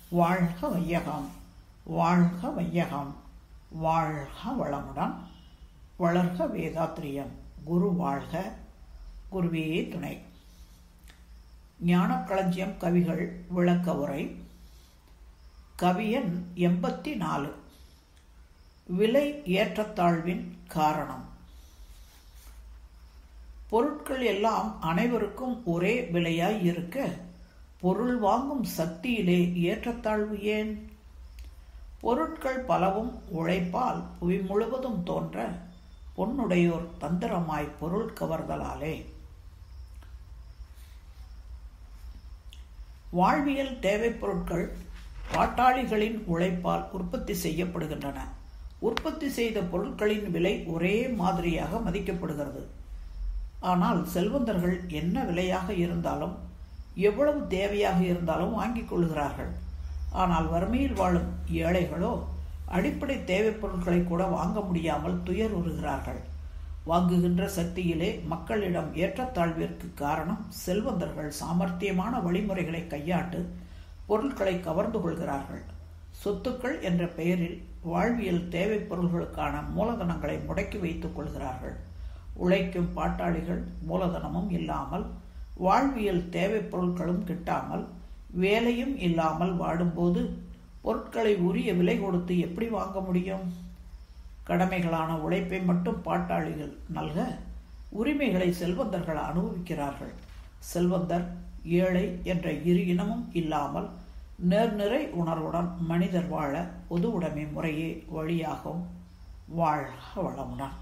வாழ்க வையகம் வாழ்க வையகம் வாழ்க வளமுடன் வளர்க வேதாத்திரியம் குரு வாழ்க குருவே துணை ஞானக்களஞ்சியம் கவிகள் விளக்க உரை கவியன் எண்பத்தி நாலு விலை ஏற்றத்தாழ்வின் காரணம் பொருட்கள் எல்லாம் அனைவருக்கும் ஒரே விலையாய் இருக்க பொருள் வாங்கும் சக்தியிலே ஏற்றத்தாழ்வு ஏன் பொருட்கள் பலவும் உழைப்பால் புவி முழுவதும் தோன்ற பொன்னுடையோர் தந்திரமாய் பொருள் கவர்தலாலே வாழ்வியல் தேவைப் பொருட்கள் பாட்டாளிகளின் உழைப்பால் உற்பத்தி செய்யப்படுகின்றன உற்பத்தி செய்த பொருட்களின் விலை ஒரே மாதிரியாக மதிக்கப்படுகிறது ஆனால் செல்வந்தர்கள் என்ன விலையாக இருந்தாலும் எவ்வளவு தேவையாக இருந்தாலும் வாங்கிக் கொள்கிறார்கள் ஆனால் வறுமையில் வாழும் ஏழைகளோ அடிப்படை தேவைப் பொருட்களை கூட வாங்க முடியாமல் துயர் உறுகிறார்கள் வாங்குகின்ற சக்தியிலே மக்களிடம் ஏற்றத்தாழ்விற்கு காரணம் செல்வந்தர்கள் சாமர்த்தியமான வழிமுறைகளை கையாண்டு பொருட்களை கவர்ந்து கொள்கிறார்கள் சொத்துக்கள் என்ற பெயரில் வாழ்வியல் தேவைப் பொருள்களுக்கான மூலதனங்களை முடக்கி வைத்துக் கொள்கிறார்கள் உழைக்கும் பாட்டாளிகள் மூலதனமும் இல்லாமல் வாழ்வியல் தேவைப் பொருட்களும் கிட்டாமல் வேலையும் இல்லாமல் வாடும்போது பொருட்களை உரிய விலை கொடுத்து எப்படி வாங்க முடியும் கடமைகளான உழைப்பை மட்டும் பாட்டாளிகள் நல்க உரிமைகளை செல்வந்தர்கள் அனுபவிக்கிறார்கள் செல்வந்தர் ஏழை என்ற இரு இனமும் இல்லாமல் நேர்நிறை உணர்வுடன் மனிதர் வாழ பொது உடைமை முறையே வழியாகும் வாழ்க வளமுடன்